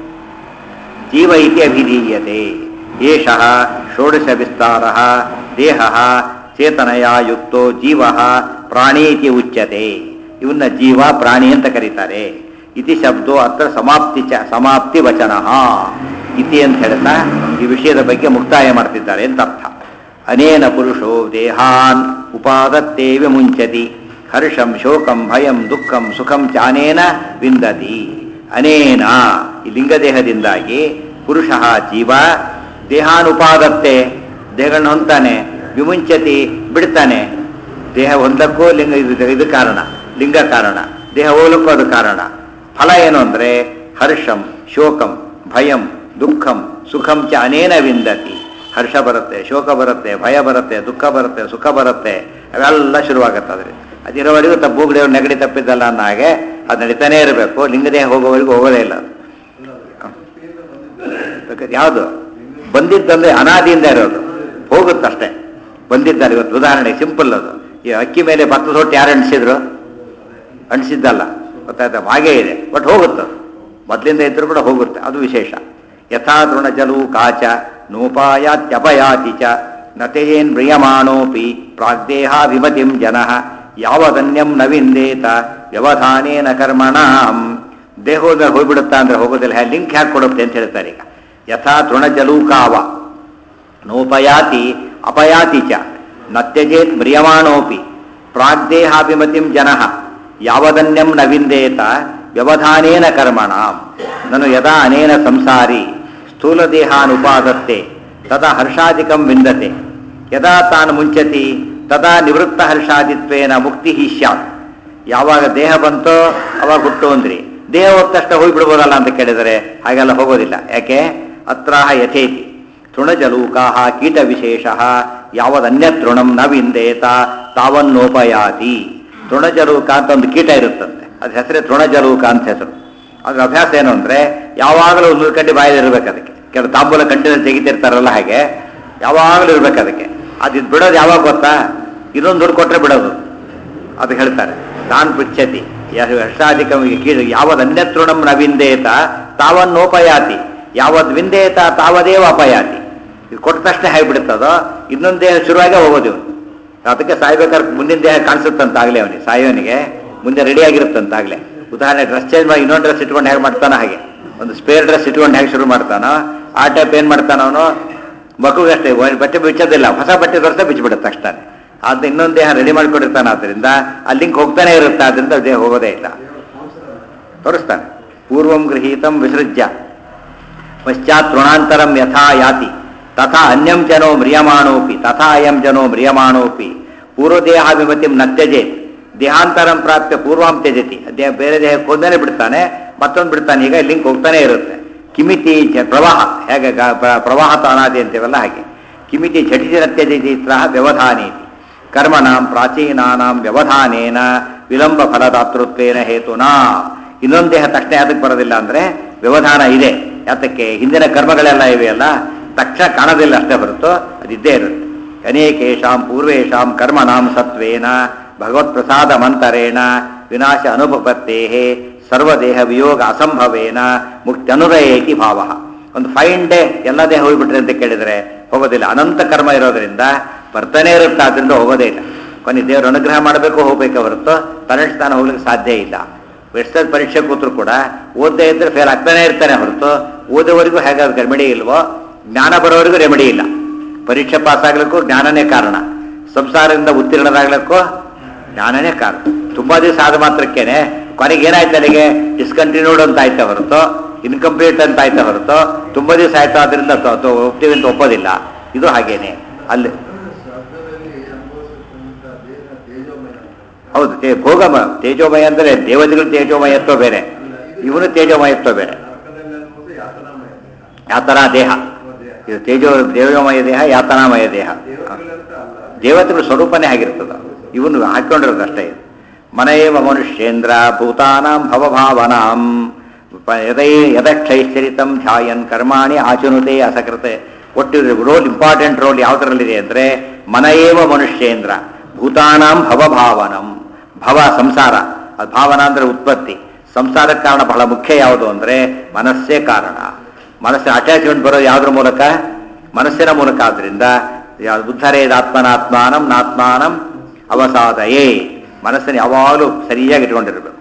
ಜೀವ ಇತಿ ಅಭಿಧೀಯತೆ ಏಷ ಷೋಡಶ ವಿಸ್ತಾರ ದೇಹ ಚೇತನಯ ಯುಕ್ತೋ ಜೀವ ಪ್ರಾಣಿ ಇತಿ ಉಚ್ಯತೆ ಇವನ್ನ ಜೀವ ಪ್ರಾಣಿ ಅಂತ ಕರೀತಾರೆ ಇತಿ ಶಬ್ದೋ ಅತ್ರ ಸಮಾಪ್ತಿ ಚ ಸಮಾಪ್ತಿ ವಚನ ಇತಿ ಅಂತ ಹೇಳ್ತಾ ಈ ವಿಷಯದ ಬಗ್ಗೆ ಮುಕ್ತಾಯ ಮಾಡ್ತಿದ್ದಾರೆ ಅಂತ ಅರ್ಥ ಅನೇನ ಪುರುಷೋ ದೇಹಾನ್ ಉಪಾದತ್ತೇ ವಿಮುಂಚತಿ ಹರ್ಷಂ ಶೋಕಂ ಭಯಂ ದುಃಖಂ ಸುಖಂ ಚಾನೇನ ವಿಂದತಿ ಅನೇನ ಈ ಲಿಂಗದೇಹದಿಂದಾಗಿ ಪುರುಷ ಜೀವ ದೇಹಾನುಪಾದತ್ತೆ ದೇಹಗಳನ್ನ ಹೊಂತಾನೆ ವಿಮುಂಚತಿ ಬಿಡ್ತಾನೆ ದೇಹ ಒಂದಕ್ಕೂ ಲಿಂಗ ಇದು ಇದು ಕಾರಣ ಲಿಂಗ ಕಾರಣ ದೇಹ ಹೋಗ್ಲಿಕ್ಕೂ ಅದು ಕಾರಣ ಫಲ ಏನು ಅಂದರೆ ಹರ್ಷಂ ಶೋಕಂ ಭಯಂ ದುಃಖಂ ಸುಖಂ ಚ ಅನೇನ ವಿಂದತಿ ಹರ್ಷ ಬರುತ್ತೆ ಶೋಕ ಬರುತ್ತೆ ಭಯ ಬರುತ್ತೆ ದುಃಖ ಬರುತ್ತೆ ಸುಖ ಬರುತ್ತೆ ಅವೆಲ್ಲ ಶುರುವಾಗುತ್ತೆ ಅದ್ರಿಂದ ಅದಿರೋವರೆಗೂ ತಪ್ಪು ಬೂಗಡಿಯವ್ರು ನೆಗಡಿ ತಪ್ಪಿದ್ದಲ್ಲ ಅನ್ನೋ ಹಾಗೆ ಅದು ನಡೀತಾನೇ ಇರಬೇಕು ಲಿಂಗದೇಹ ಹೋಗೋವರೆಗೂ ಹೋಗೋದೇ ಇಲ್ಲ ಅದು ಬೇಕಾದ್ರೆ ಯಾವುದು ಬಂದಿದ್ದಂದ್ರೆ ಅನಾದಿಯಿಂದ ಇರೋದು ಹೋಗುತ್ತಷ್ಟೇ ಬಂದಿದ್ದಾರೆ ಇವತ್ತು ಉದಾಹರಣೆ ಸಿಂಪಲ್ ಅದು ಈ ಅಕ್ಕಿ ಮೇಲೆ ಭತ್ತದ ಹೊಟ್ಟು ಯಾರು ಅಂಟಿಸಿದ್ರು ಅಂಟಿಸಿದ್ದಲ್ಲ ಗೊತ್ತಾಯ್ತಾ ಹಾಗೇ ಇದೆ ಬಟ್ ಹೋಗುತ್ತೆ ಮೊದಲಿಂದ ಇದ್ರೂ ಕೂಡ ಹೋಗುತ್ತೆ ಅದು ವಿಶೇಷ ಯಥಾ ತೃಣಜಲು ಕಾಚ ನೋಪಾಯಾತ್ಯಪಯಾತಿ ಚ ನತೆಯೇನ್ ಮ್ರಿಯಮಾಣೋಪಿ ಪ್ರಾಗ್ದೇಹಾಭಿಮತಿಂ ಜನಃ ಯಾವದನ್ಯಂ ನ ವಿಂದೇತ ವ್ಯವಧಾನೇನ ಕರ್ಮಣಾಂ ದೇಹದ ಮೇಲೆ ಹೋಗ್ಬಿಡುತ್ತಾ ಅಂದ್ರೆ ಹೋಗೋದಿಲ್ಲ ಲಿಂಕ್ ಹ್ಯಾಕ್ ಕೊಡುತ್ತೆ ಅಂತ ಹೇಳ್ತಾರೆ ಈಗ ಯಥಾ ತೃಣಜಲೂಕಾವ ನೋಪಯಾತಿ ಅಪಯಾತಿ ಚ ನತ್ಯಜೇತ್ ಮ್ರಿಯಮಾಣೋಪಿ ಪ್ರಾಗ್ದೇಹಾಭಿಮತಿಂ ಜನಃ ಯಾವದನ್ಯಂ ನ ವಿಂದೇತ ವ್ಯವಧಾನೇನ ಕರ್ಮಣಾಂ ನನು ಯದಾ ಅನೇನ ಸಂಸಾರಿ ಸ್ಥೂಲದೇಹಾನುಪಾದತ್ತೆ ತದಾ ಹರ್ಷಾದಿಕಂ ವಿಂದತೆ ಯದಾ ತಾನು ಮುಂಚತಿ ತದಾ ನಿವೃತ್ತ ಹರ್ಷಾದಿತ್ವೇನ ಮುಕ್ತಿ ಸ್ಯಾತ್ ಯಾವಾಗ ದೇಹ ಬಂತೋ ಅವಾಗ ಹುಟ್ಟು ಅಂದ್ರಿ ದೇಹ ಹೋದ ತಕ್ಷಣ ಹೋಗ್ಬಿಡ್ಬೋದಲ್ಲ ಅಂತ ಕೇಳಿದರೆ ಹಾಗೆಲ್ಲ ಹೋಗೋದಿಲ್ಲ ಯಾಕೆ ಅತ್ರಾಹ ಯಥೇತಿ ತೃಣಜಲೂಕಾಹ ಕೀಟ ವಿಶೇಷ ಯಾವದನ್ಯ ತೃಣಂ ನ ವಿಂದೇತ ತಾವನ್ನೋಪಯಾತಿ ತೃಣಜಲೂಕ ಅಂತ ಒಂದು ಕೀಟ ಇರುತ್ತಂತೆ ಅದ್ರ ಹೆಸರೇ ತೃಣಜಲೂಕ ಅಂತ ಹೆಸರು ಅದ್ರ ಅಭ್ಯಾಸ ಏನು ಅಂದ್ರೆ ಯಾವಾಗಲೂ ಒಂದು ಕಡ್ಡಿ ಬಾಯಲ್ಲಿ ಇರ್ಬೇಕು ಅದಕ್ಕೆ ಕೆಲವು ತಾಂಬೂಲ ಕಂಟಿನ ತೆಗಿತಿರ್ತಾರಲ್ಲ ಹಾಗೆ ಯಾವಾಗಲೂ ಇರ್ಬೇಕು ಅದಕ್ಕೆ ಅದು ಇದು ಬಿಡೋದು ಯಾವಾಗ ಗೊತ್ತಾ ಇನ್ನೊಂದು ದುಡ್ಡು ಕೊಟ್ಟರೆ ಬಿಡೋದು ಅದು ಹೇಳ್ತಾರೆ ತಾನ್ ಪೃಚ್ಛತಿ ಹರ್ಷಾಧಿಕ ಕೀಳು ಯಾವದ್ ಅನ್ಯತೃಣಂ ನ ವಿಂದೇತ ತಾವನ್ನೋಪಯಾತಿ ಯಾವದ್ ವಿಂದೇತ ತಾವದೇವ ಅಪಯಾತಿ ಇದು ಕೊಟ್ಟ ತಕ್ಷಣ ಹೇಗ್ಬಿಡುತ್ತದೋ ಇನ್ನೊಂದು ದೇಹ ಶುರುವಾಗೇ ಹೋಗೋದು ಇವನು ಅದಕ್ಕೆ ಸಾಯ್ಬೇಕಾದ್ರೆ ಮುಂದಿನ ದೇಹ ಕಾಣಿಸುತ್ತಂತಾಗಲೇ ಅವನಿಗೆ ಸಾಯೋನಿಗೆ ಮುಂದೆ ರೆಡಿ ಆಗಿರುತ್ತಂತಾಗಲೇ ಉದಾಹರಣೆ ಡ್ರೆಸ್ ಚೇಂಜ್ ಮಾಡಿ ಇನ್ನೊಂದು ಡ್ರೆಸ್ ಇಟ್ಕೊಂಡು ಹೇಗೆ ಮಾಡ್ತಾನೋ ಹಾಗೆ ಒಂದು ಸ್ಪೇರ್ ಡ್ರೆಸ್ ಇಟ್ಕೊಂಡು ಹೇಗೆ ಶುರು ಮಾಡ್ತಾನೋ ಆ ಟೈಪ್ ಏನು ಮಾಡ್ತಾನೋ ಅವನು ಮಗುಗಷ್ಟೇ ಒಂದ್ ಬಟ್ಟೆ ಬಿಚ್ಚೋದಿಲ್ಲ ಹೊಸ ಬಟ್ಟೆ ತೋರಿಸ್ತಾ ಬಿಚ್ಚಿಬಿಡುತ್ತೆ ತಕ್ಷಣ ಅದು ಇನ್ನೊಂದು ದೇಹ ರೆಡಿ ಮಾಡ್ಕೊಂಡಿರ್ತಾನೆ ಆದ್ದರಿಂದ ಅಲ್ಲಿಂಕ್ ಹೋಗ್ತಾನೆ ಇರುತ್ತೆ ಆದ್ರಿಂದ ದೇಹ ಹೋಗೋದೇ ಇಲ್ಲ ತೋರಿಸ್ತಾನೆ ಪೂರ್ವಂ ಗೃಹೀತಂ ವಿಸೃಜ್ಯ ಪಶ್ಚಾತ್ ತೃಣಾಂತರಂ ಯಥಾ ಯಾತಿ ತಥಾ ಅನ್ಯಂ ಜನೋ ಮ್ರಿಯಮಾಣೋಪಿ ತಥಾ ಅಯಂ ಜನೋ ಮ್ರಿಯಮಾಣೋಪಿ ಪೂರ್ವದೇಹಾಭಿಮತಿಂ ನ ತ್ಯಜೇತ್ ದೇಹಾಂತರಂ ಪ್ರಾಪ್ಯ ಪೂರ್ವಾಂ ತ್ಯಜತಿ ದೇಹ ಬೇರೆ ದೇಹಕ್ಕೆ ಹೋದನೇ ಬಿಡ್ತಾನೆ ಮತ್ತೊಂದು ಬಿಡ್ತಾನೆ ಈಗ ಲಿಂಕ್ ಹೋಗ್ತಾನೆ ಇರುತ್ತೆ ಕಿಮಿತಿ ಜ- ಪ್ರವಾಹ ಹೇಗೆ ಗ- ಪ್ರ- ಪ್ರವಾಹ ತಾನಾದಿ ಅಂತೀವಲ್ಲ ಹಾಗೆ ಕಿಮಿತಿ ಝಟಿತಿ ನ ತ್ಯಜತಿ ತ್ರಹ ವ್ಯವಧಾನೇತಿ ಕರ್ಮಣಾಂ ಪ್ರಾಚೀನಾನಾಂ ವ್ಯವಧಾನೇನ ವಿಳಂಬ ಫಲದಾತೃತ್ವೇನ ಹೇತುನಾ ಇನ್ನೊಂದು ದೇಹ ತಕ್ಷಣ ಯಾತಕ್ಕೆ ಬರೋದಿಲ್ಲ ಅಂದ್ರೆ ವ್ಯವಧಾನ ಇದೆ ಯಾತಕ್ಕೆ ಹಿಂದಿನ ಕರ್ಮಗಳೆಲ್ಲ ಇವೆಯಲ್ಲ ತಕ್ಷಣ ಕಾಣೋದಿಲ್ಲ ಅಷ್ಟೇ ಹೊರತು ಅದಿದ್ದೇ ಇರುತ್ತೆ ಅನೇಕೇಶಾಂ ಪೂರ್ವೇಶಾಂ ಕರ್ಮಣಾಂ ಸತ್ವೇನ ಭಗವತ್ ಪ್ರಸಾದ ಮಂತರೇಣ ವಿನಾಶ ಅನುಪತ್ತೇ ಸರ್ವದೇಹ ವಿಯೋಗ ಅಸಂಭವೇನ ಮುಕ್ತಿ ಅನುರಯೇತಿ ಭಾವ ಒಂದು ಫೈನ್ ಡೇ ಎಲ್ಲ ದೇಹ ಹೋಗ್ಬಿಟ್ರೆ ಅಂತ ಕೇಳಿದರೆ ಹೋಗೋದಿಲ್ಲ ಅನಂತ ಕರ್ಮ ಇರೋದ್ರಿಂದ ಬರ್ತಾನೆ ಇರುತ್ತೆ ಆದ್ರಿಂದ ಹೋಗೋದೇ ಇಲ್ಲ ಕೊನೆ ದೇವರು ಅನುಗ್ರಹ ಮಾಡಬೇಕು ಹೋಗ್ಬೇಕೆ ಹೊರತು ತನ್ನ ಸ್ಥಾನ ಹೋಗ್ಲಿಕ್ಕೆ ಸಾಧ್ಯ ಇಲ್ಲ ವೆಸ್ಟರ್ನ್ ಪರೀಕ್ಷೆ ಕೂತ್ರು ಕೂಡ ಓದದೇ ಇದ್ರೆ ಫೇಲ್ ಆಗ್ತಾನೆ ಇರ್ತಾನೆ ಹೊರತು ಓದೋವರೆಗೂ ಹೇಗಾದ್ರೆ ರೆಮಿಡಿ ಇಲ್ವೋ ಜ್ಞಾನ ಬರೋವರೆಗೂ ರೆಮಿಡಿ ಇಲ್ಲ ಪರೀಕ್ಷೆ ಪಾಸ್ ಆಗ್ಲಿಕ್ಕೂ ಜ್ಞಾನನೇ ಕಾರಣ ಸಂಸಾರದಿಂದ ಉತ್ತೀರ್ಣರಾಗ್ಲಿಕ್ಕೂ ಜ್ಞಾನನೇ ಕಾರಣ ತುಂಬಾ ದಿವಸ ಆದ ಮಾತ್ರಕ್ಕೇನೆ ಕೊನೆಗೆ ಏನಾಯ್ತು ಅಲ್ಲಿಗೆ ಡಿಸ್ಕಂಟಿನ್ಯೂಡ್ ಅಂತ ಆಯ್ತಾ ಹೊರತು ಇನ್ಕಂಪ್ಲೀಟ್ ಅಂತ ಆಯ್ತಾ ಹೊರತು ತುಂಬಾ ದಿವಸ ಆಯ್ತು ಅದರಿಂದ ತ- ತ- ಒಪ್ತೀವಿ ಅಂತ ಒಪ್ಪೋದಿಲ್ಲ ಇದು ಹಾಗೇನೆ ಅಲ್ಲಿ ಶಬ್ದದಲ್ಲಿ ಅನುಭವಿಸುವಂತ ದೇಹ ತೇಜೋಮಯ ಹೌದು ತೇ ಭೋಗಮ ತೇಜೋಮಯ ಅಂದರೆ ದೇವತೆಗಳು ತೇಜೋಮಯತ್ವ ಬೇರೆ ಇವನು ತೇಜೋಮಯತ್ವ ಬೇರೆ ನರಕದಲ್ಲಿ ಅನುಭವಿಸ ಯಾತನಾಮಯ ದೇಹ ಯಾತನಾ ದೇಹ ದೇಹ ಇದು ತೇಜೋ ದೇವಮಯ ದೇಹ ಯಾತನಾಮಯ ದೇಹ ದೇವತೆಗಳಂತ ಅಲ್ಲ ದೇವತೆಗಳ ಸ್ವರೂಪನೇ ಆಗಿರ್ತದ ಇವನು ಹಾಕೊಂಡಿರೋದಷ್ಟೇ ಇದು ಮನಯೇವ ಮನುಷ್ಯೇಂದ್ರ ಭೂತಾನಾಂ ಭವಭಾವನಾಂ ಪ- ಯದೈ ಯದಕ್ಷೈಶ್ಚರಿತಂ ಧ್ಯಾಯನ್ ಕರ್ಮಾಣಿ ಆಚುನುತೆ ಅಸಕೃತೆ ಒಟ್ಟು ರೋಲ್ ಇಂಪಾರ್ಟೆಂಟ್ ರೋಲ್ ಯಾವುದರಲ್ಲಿದೆ ಅಂದರೆ ಮನಯೇವ ಮನುಷ್ಯೇಂದ್ರ ಭೂತಾನಾಂ ಭವಭಾವನಂ ಭವ ಸಂಸಾರ ಅದು ಭಾವನ ಅಂದರೆ ಉತ್ಪತ್ತಿ ಸಂಸಾರಕ್ಕೆ ಕಾರಣ ಬಹಳ ಮುಖ್ಯ ಯಾವುದು ಅಂದರೆ ಮನಸ್ಸೇ ಕಾರಣ ಮನಸ್ಸಿನ ಅಟ್ಯಾಚ್ಮೆಂಟ್ ಬರೋದು ಯಾವುದ್ರ ಮೂಲಕ ಮನಸ್ಸಿನ ಮೂಲಕ ಆದ್ರಿಂದ ಯಾ- ಉದ್ಧರೇದಾತ್ಮನಾತ್ಮಾನಂ ನಾತ್ಮಾನಂ ಅವಸಾದಯೇ ಮನಸ್ಸನ್ನು ಯಾವಾಗಲೂ ಸರಿಯಾಗಿ ಇಟ್ಕೊಂಡಿರ್ಬೇಕು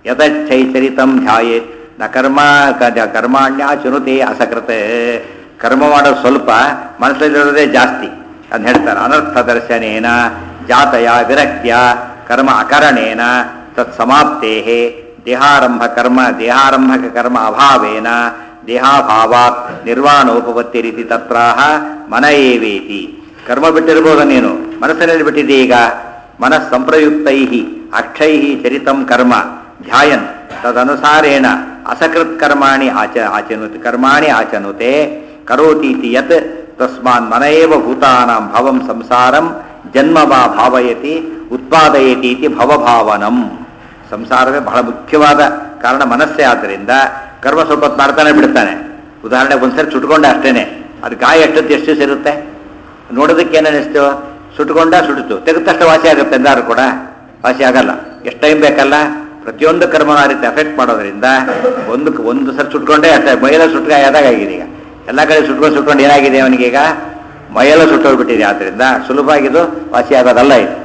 ಯಥೈಚರಿತಂ ಧ್ಯಾಯೇತ್ ನ ಕರ್ಮ ಕ- ಕರ್ಮಾಣ್ಯ ಚುನುತೆ ಅಸಕೃತೆ ಕರ್ಮ ಮಾಡೋದು ಸ್ವಲ್ಪ ಮನಸ್ಸಲ್ಲಿರೋದೇ ಜಾಸ್ತಿ ಅಂತ ಹೇಳ್ತಾರೆ ಅನರ್ಥ ದರ್ಶನೇನ ಜಾತಯ ವಿರಕ್ತ್ಯ ಕರ್ಮ ಅಕರಣೇನ ತತ್ ಸಮಾಪ್ತೇ ದೇಹಾರಂಭ ಕರ್ಮ ದೇಹಾರಂಭಕ ಕರ್ಮ ಅಭಾವೇನ ದೇಹಾಭಾವಾತ್ ನಿರ್ವಾಣೋಪಪತ್ತಿ ರೀತಿ ತತ್ರಾಹ ಮನ ಏವೇತಿ ಕರ್ಮ ಬಿಟ್ಟಿರ್ಬೋದ ನೀನು ಮನಸ್ಸಿನಲ್ಲಿ ಬಿಟ್ಟಿದ್ದೆ ಈಗ ಮನಃ ಸಂಪ್ರಯುಕ್ತೈ ಅಕ್ಷೈ ಚರಿತಂ ಕರ್ಮ ಧ್ಯಾಯನ್ ತದನುಸಾರೇಣ ಅಸಕೃತ್ ಕರ್ಮಾಣಿ ಆಚ ಆಚನುತೆ ಕರ್ಮಾಣಿ ಆಚನುತೆ ಕರೋತೀತಿ ಯತ್ ತಸ್ಮಾನ್ ಮನಯೇವ ಭೂತಾನಾಂ ಭವಂ ಸಂಸಾರಂ ಜನ್ಮ ಬಾ ಭಾವಯತಿ ಉತ್ಪಾದಯತಿ ಇತಿ ಭವಭಾವನಂ ಸಂಸಾರವೇ ಬಹಳ ಮುಖ್ಯವಾದ ಕಾರಣ ಮನಸ್ಸೇ ಆದ್ದರಿಂದ ಕರ್ಮ ಸ್ವಲ್ಪ ಹೊತ್ತು ಮಾಡ್ತಾನೆ ಬಿಡ್ತಾನೆ ಉದಾಹರಣೆಗೆ ಒಂದ್ಸರಿ ಸುಟ್ಕೊಂಡ ಅಷ್ಟೇನೆ ಅದು ಗಾಯ ಎಷ್ಟೊತ್ತು ಎಷ್ಟು ದಿವಸ ಇರುತ್ತೆ ನೋಡೋದಕ್ಕೆ ಏನು ಅನಿಸ್ತು ಸುಟ್ಕೊಂಡ ಸುಟ್ಟಿತು ತೆಗೆದ ತಕ್ಷಣ ವಾಸಿ ಆಗುತ್ತೆ ಎಂದಾರು ಕೂಡ ವಾಸಿ ಆಗಲ್ಲ ಎಷ್ಟು ಟೈಮ್ ಬೇಕಲ್ಲ ಪ್ರತಿಯೊಂದು ಕರ್ಮನ ಆ ರೀತಿ ಎಫೆಕ್ಟ್ ಮಾಡೋದ್ರಿಂದ ಒಂದು ಒಂದು ಸರಿ ಸುಟ್ಕೊಂಡೇ ಅಷ್ಟೇ ಮೈಯೆಲ್ಲ ಸುಟ್ಕ ಆದಾಗ ಆಗಿದೆ ಈಗ ಎಲ್ಲ ಕಡೆ ಸುಟ್ಕೊಂಡು ಸುಟ್ಕೊಂಡು ಏನಾಗಿದೆ ಅವನಿಗೀಗ ಮೈಯೆಲ್ಲ ಸುಟ್ಟೋಗ್ಬಿಟ್ಟಿದೆ ಆದ್ದರಿಂದ ಸುಲಭವಾಗಿದು ವಾಸಿ ಆಗೋದಲ್ಲ ಇದು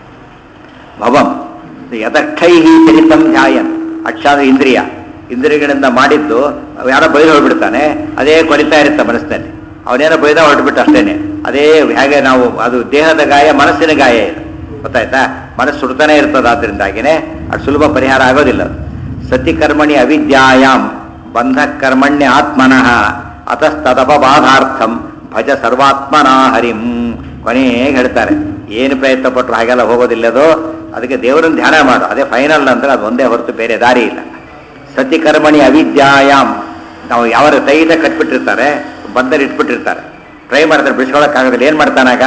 ಭವಂ ಯಥಕ್ಷೈ ಚರಿತಂ ಧ್ಯಾಯನ್ ಅಕ್ಷ ಅಂದ್ರೆ ಇಂದ್ರಿಯ ಇಂದ್ರಿಯಗಳಿಂದ ಮಾಡಿದ್ದು ಅವು ಯಾರೋ ಬೈದು ಹೊರಡ್ಬಿಡ್ತಾನೆ ಅದೇ ಕೊರಿತಾ ಇರುತ್ತೆ ಮನಸ್ಸಿನಲ್ಲಿ ಅವನೇನೋ ಬೈದ ಹೊರಟ್ಬಿಟ್ಟು ಅಷ್ಟೇನೆ ಅದೇ ಹೇಗೆ ನಾವು ಅದು ದೇಹದ ಗಾಯ ಮನಸ್ಸಿನ ಗಾಯ ಇದು ಗೊತ್ತಾಯ್ತಾ ಮನಸ್ಸು ಸುಡ್ತಾನೆ ಇರ್ತದೆ ಆದ್ರಿಂದಾಗಿನೇ ಅದು ಸುಲಭ ಪರಿಹಾರ ಆಗೋದಿಲ್ಲ ಅದು. ಸತಿ ಕರ್ಮಣಿ ಅವಿದ್ಯಾಯಾಮ್ ಬಂಧ ಕರ್ಮಣ್ಯ ಆತ್ಮನಃ ಅತಸ್ತದಪಬಾಧಾರ್ಥಂ ಭಜ ಸರ್ವಾತ್ಮನಾ ಹರಿಂ ಕೊನೆಗೆ ಹೇಳ್ತಾರೆ ಏನು ಪ್ರಯತ್ನ ಪಟ್ಟರು ಹಾಗೆಲ್ಲ ಹೋಗೋದಿಲ್ಲದೋ ಅದಕ್ಕೆ ದೇವರನ್ನ ಧ್ಯಾನ ಮಾಡು ಅದೇ ಫೈನಲ್ ಅಂದ್ರೆ ಅದು ಒಂದೇ ಹೊರತು ಬೇರೆ ದಾರಿ ಇಲ್ಲ ಸತಿ ಕರ್ಮಣಿ ಅವಿದ್ಯಾಯಾಮ್ ನಾವು ಯಾವ ತೈದ ಕಟ್ಬಿಟ್ಟಿರ್ತಾರೆ ಬಂದಲ್ಲಿ ಇಟ್ಬಿಟ್ಟಿರ್ತಾರೆ ಟ್ರೈ ಮಾಡ್ತಾರೆ ಬಿಡಿಸ್ಕೊಳಕ್ಕಾಗೋದಿಲ್ಲ ಏನು ಮಾಡ್ತಾನಾಗ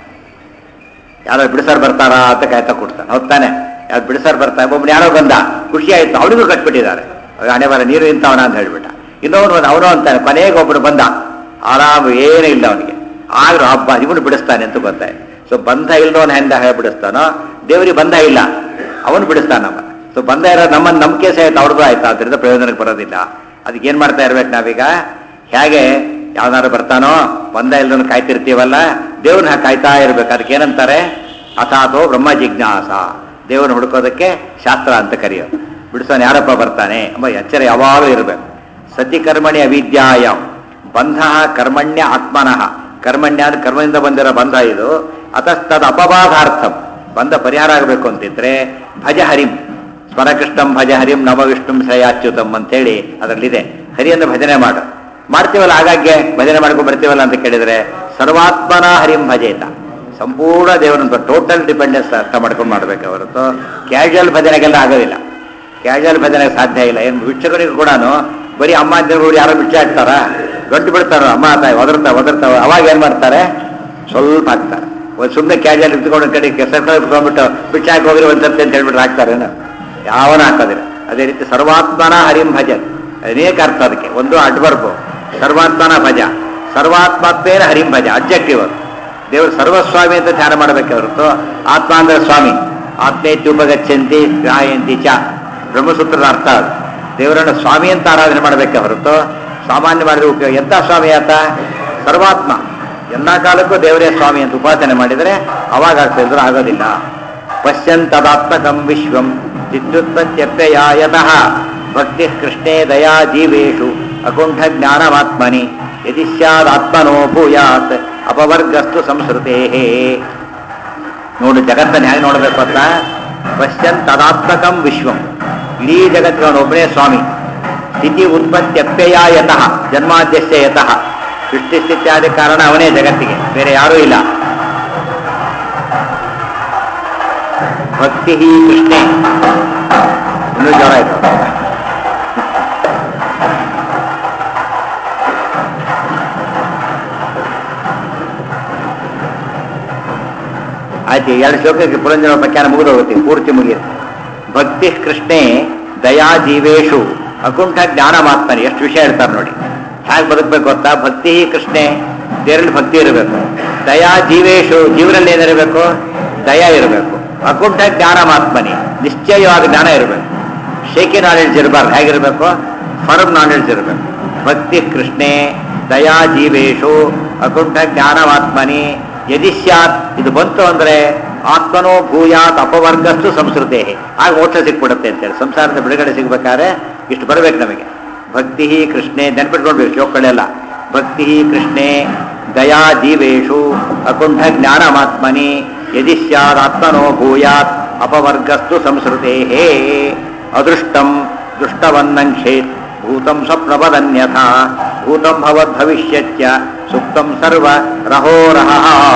ಯಾರೋ ಬಿಡಿಸೋರು ಬರ್ತಾರಾ ಅಂತ ಕಾಯ್ತಾ ಕೊಡ್ತಾನೆ ಹೌದ್ ತಾನೆ ಯಾರು ಬಿಡಿಸೋರು ಬರ್ತಾರೆ ಒಬ್ಬನು ಯಾರೋ ಬಂದ ಖುಷಿ ಆಯ್ತು ಅವನಿಗೂ ಕಟ್ಬಿಟ್ಟಿದ್ದಾರೆ ಹಣೆ ಬರ ನೀರು ಇಂಥವನ ಅಂತ ಹೇಳ್ಬಿಟ್ಟ ಇನ್ನೊಬ್ನು ಬಂದ ಅವನು ಅಂತಾನೆ ಕೊನೆಗೆ ಒಬ್ಬನು ಬಂದ ಆರಾಮ ಏನೂ ಇಲ್ಲ ಅವನಿಗೆ ಆದ್ರೂ ಹಬ್ಬ ಇವನು ಬಿಡಿಸ್ತಾನೆ ಅಂತ ಗೊತ್ತಾಯ್ತು ಸೊ ಬಂಧ ಇಲ್ಲದವನ ಹೆಂಡ ಹೇಗೆ ಬಿಡಿಸ್ತಾನೋ ದೇವರಿಗೆ ಬಂಧ ಇಲ್ಲ ಅವನು ಬಿಡಿಸ್ತಾನ ನಮ್ಮ ಸೊ ಬಂಧ ಇರೋ ನಮ್ಮ ನಂಬಿಕೆ ಸಹಿತ ಅವ್ರದ್ದು ಆಯ್ತು ಆದ್ರಿಂದ ಪ್ರಯೋಜನಕ್ಕೆ ಬರೋದಿಲ್ಲ ಅದಕ್ಕೆ ಏನು ಮಾಡ್ತಾ ಇರ್ಬೇಕು ನಾವೀಗ ಹೇಗೆ ಯಾವ್ದಾದ್ರು ಬರ್ತಾನೋ ಬಂದ ಇಲ್ದನ್ನು ಕಾಯ್ತಿರ್ತೀವಲ್ಲ ದೇವ್ರನ್ನ ಕಾಯ್ತಾ ಇರ್ಬೇಕು ಅದಕ್ಕೆ ಏನಂತಾರೆ ಅಥಾತೋ ಬ್ರಹ್ಮ ಜಿಜ್ಞಾಸ ದೇವ್ರನ್ನ ಹುಡುಕೋದಕ್ಕೆ ಶಾಸ್ತ್ರ ಅಂತ ಕರೆಯೋದು ಬಿಡಿಸೋನು ಯಾರಪ್ಪ ಬರ್ತಾನೆ ಎಂಬ ಎಚ್ಚರ ಯಾವಾಗಲೂ ಇರಬೇಕು ಸತಿ ಕರ್ಮಣಿ ಅವಿದ್ಯಾಯಾಮ್ ಬಂಧ ಕರ್ಮಣ್ಯ ಆತ್ಮನಃ ಕರ್ಮಣ್ಯ ಅಂದ್ರೆ ಕರ್ಮದಿಂದ ಬಂದಿರೋ ಬಂಧ ಇದು ಅತಸ್ತದ ಅಪವಾದಾರ್ಥಂ ಬಂಧ ಪರಿಹಾರ ಆಗಬೇಕು ಅಂತಿದ್ರೆ ಭಜ ಹರಿಂ ಸ್ವರಕೃಷ್ಣಂ ಭಜ ಹರಿಂ ನವ ವಿಷ್ಣುಂ ಶ್ರೇಯಾಚ್ಯುತಂ ಅಂತೇಳಿ ಅದರಲ್ಲಿದೆ ಹರಿಯನ್ನು ಭಜನೆ ಮಾಡು ಮಾಡ್ತೀವಲ್ಲ ಆಗಾಗ್ಗೆ ಭಜನೆ ಮಾಡ್ಕೊಂಡು ಬರ್ತೀವಲ್ಲ ಅಂತ ಕೇಳಿದ್ರೆ ಸರ್ವಾತ್ಮನ ಹರಿಂ ಭಜೇತ ಸಂಪೂರ್ಣ ದೇವರನ್ನು ಟೋಟಲ್ ಡಿಪೆಂಡೆನ್ಸ್ ಅರ್ಥ ಮಾಡ್ಕೊಂಡು ಮಾಡ್ಬೇಕು ಹೊರತು ಕ್ಯಾಶುವಲ್ ಭಜನೆಗೆಲ್ಲ ಆಗೋದಿಲ್ಲ ಕ್ಯಾಶುವಲ್ ಭಜನೆಗೆ ಸಾಧ್ಯ ಇಲ್ಲ ಏನು ಭಿಕ್ಷಕನಿಗೂ ಕೂಡ ಬರೀ ಅಮ್ಮ ಅಂತೇಳಿ ಯಾರೋ ಭಿಕ್ಷೆ ಹಾಕ್ತಾರ ಗಂಟು ಬಿಡ್ತಾರ ಅಮ್ಮ ತಾಯಿ ಒದರ್ತಾ ಒದರ್ತಾವ ಅವಾಗ ಏನ್ ಮಾಡ್ತಾರೆ ಸ್ವಲ್ಪ ಹಾಕ್ತಾರೆ ಒಂದು ಸುಮ್ಮನೆ ಕ್ಯಾಶುವಲ್ ಇಟ್ಕೊಂಡು ಕಡೆ ಸರ್ಕಾರ ಇಟ್ಕೊಂಡ್ಬಿಟ್ಟು ಭಿಕ್ಷೆ ಹಾಕಿ ಹೋಗ್ರಿ ಒಂದು ಸರ್ತಿ ಅಂತ ಹೇಳ್ಬಿಟ್ಟು ಹಾಕ್ತಾರೇನು ಯಾವನ ಹಾಕೋದಿಲ್ಲ ಅದೇ ರೀತಿ ಸರ್ವಾತ್ಮನ ಹರಿಂ ಭಜ ಅನೇಕ ಅರ್ಥ ಅದಕ್ಕೆ ಒಂದು ಅಡ್ವರ್ಬು ಸರ್ವಾತ್ಮನ ಭಜ ಸರ್ವಾತ್ಮತ್ವೇನ ಹರಿಂ ಭಜ ಅಬ್ಜೆಕ್ಟಿವ್ ಅದು ದೇವರು ಸರ್ವಸ್ವಾಮಿ ಅಂತ ಧ್ಯಾನ ಮಾಡಬೇಕೆ ಹೊರತು ಆತ್ಮ ಅಂದ್ರೆ ಸ್ವಾಮಿ ಆತ್ಮೇತ್ಯುಪಗಚ್ಚಂತಿ ಗ್ರಾಹಯಂತಿ ಚ ಬ್ರಹ್ಮಸೂತ್ರದ ಅರ್ಥ ಅದು ದೇವರನ್ನ ಸ್ವಾಮಿ ಅಂತ ಆರಾಧನೆ ಮಾಡಬೇಕೆ ಹೊರತು ಸಾಮಾನ್ಯ ಮಾಡಿದ್ರೆ ಉಪಯೋಗ ಎಂಥ ಸ್ವಾಮಿ ಆತ ಸರ್ವಾತ್ಮ ಎಲ್ಲ ಕಾಲಕ್ಕೂ ದೇವರೇ ಸ್ವಾಮಿ ಅಂತ ಉಪಾಸನೆ ಮಾಡಿದರೆ ಅವಾಗ ಆಗ್ತಾ ಇದ್ರೆ ಆಗೋದಿಲ್ಲ ಪಶ್ಯಂತದಾತ್ಮಕಂ ವಿಶ್ವಂ ವಿದ್ಯುತ್ಪತ್ಯಪ್ಯಯಾಯತಃ ಭಕ್ತಿ ಕೃಷ್ಣೇ ದಯಾ ಜೀವೇಶು ಅಕುಂಠ ಜ್ಞಾನವಾತ್ಮನಿ ಯದಿ ಸ್ಯಾದಾತ್ಮನೋ ಭೂಯಾತ್ ಅಪವರ್ಗಸ್ತು ಸಂಸ್ಕೃತೇ ನೋಡು ಜಗತ್ತನ್ನು ಹೇಗೆ ನೋಡಬೇಕು ಅಂತ ಪಶ್ಯನ್ ತದಾತ್ಮಕಂ ವಿಶ್ವಂ ಇಡೀ ಜಗತ್ತಿಗೆ ಅವನೊಬ್ಬನೇ ಸ್ವಾಮಿ ಸ್ಥಿತಿ ಉತ್ಪತ್ತ್ಯಪ್ಯಯ ಯತಃ ಜನ್ಮಾದ್ಯಸ್ಯ ಯತಃ ಸೃಷ್ಟಿ ಸ್ಥಿತ್ಯಾದಿ ಕಾರಣ ಅವನೇ ಜಗತ್ತಿಗೆ ಬೇರೆ ಯಾರೂ ಇಲ್ಲ ಭಕ್ತಿ ಕೃಷ್ಣೆ ಇನ್ನೂ ಜ್ವರ ಆಯ್ತು ಆಯ್ತು ಎರಡು ಶ್ಲೋಕಕ್ಕೆ ಪುರಂಜನ ವ್ಯಾಖ್ಯಾನ ಮುಗಿದು ಹೋಗುತ್ತೆ ಪೂರ್ತಿ ಮುಗಿಯುತ್ತೆ ಭಕ್ತಿ ಕೃಷ್ಣೆ ದಯಾ ಜೀವೇಶು ಅಕುಂಠ ಜ್ಞಾನ ಮಾತ್ಮನೆ ಎಷ್ಟು ವಿಷಯ ಹೇಳ್ತಾರೆ ನೋಡಿ ಹೇಗೆ ಬದುಕಬೇಕು ಗೊತ್ತಾ ಭಕ್ತಿ ಕೃಷ್ಣೆ ದೇವರಲ್ಲಿ ಭಕ್ತಿ ಇರಬೇಕು ದಯಾ ಜೀವೇಶು ಜೀವನಲ್ಲಿ ಏನಿರಬೇಕು ದಯಾ ಇರಬೇಕು ಅಕುಂಠ ಜ್ಞಾನ ಮಾತ್ಮನಿ ನಿಶ್ಚಯವಾದ ಜ್ಞಾನ ಇರಬೇಕು ಶೇಕಿ ನಾಲೆಡ್ಜ್ ಇರಬಾರ್ದು ಹೇಗಿರಬೇಕು ಫರ್ಮ್ ನಾಲೆಡ್ಜ್ ಇರಬೇಕು ಭಕ್ತಿ ಕೃಷ್ಣೆ ದಯಾ ಜೀವೇಶು ಅಕುಂಠ ಜ್ಞಾನವಾತ್ಮನಿ ಯದಿ ಸ್ಯಾತ್ ಇದು ಬಂತು ಅಂದ್ರೆ ಆತ್ಮನೋ ಭೂಯಾತ್ ಅಪವರ್ಗಸ್ತು ಸಂಸ್ಕೃತೆ ಆಗ ಮೋಕ್ಷ ಸಿಕ್ಬಿಡುತ್ತೆ ಅಂತೇಳಿ ಸಂಸಾರದ ಬಿಡುಗಡೆ ಸಿಗ್ಬೇಕಾದ್ರೆ ಇಷ್ಟು ಬರಬೇಕು ನಮಗೆ ಭಕ್ತಿ ಕೃಷ್ಣೆ ನೆನ್ಪಿಟ್ಕೊಳ್ಬೇಕು ಶ್ಲೋಕಗಳೆಲ್ಲ ಭಕ್ತಿ ಕೃಷ್ಣೆ ದಯಾ ಜೀವೇಶು ಅಕುಂಠ ಜ್ಞಾನಮಾತ್ಮನಿ ಯದಿ ಸ್ಯಾದಾತ್ಮನೋ ಭೂಯಾತ್ ಅಪವರ್ಗಸ್ತು ಸಂಸ್ಕೃತೆ ಅದೃಷ್ಟಂ ದೃಷ್ಟವನ್ನಂಕ್ಷೇತ್ ಭೂತಂ ಸ್ವಪ್ನವದನ್ಯಥಾ ಭೂತಂ ಭವದ್ ಭವಿಷ್ಯತ್ಯ ಸುಪ್ತಂ ಸರ್ವ ರಹೋರಹ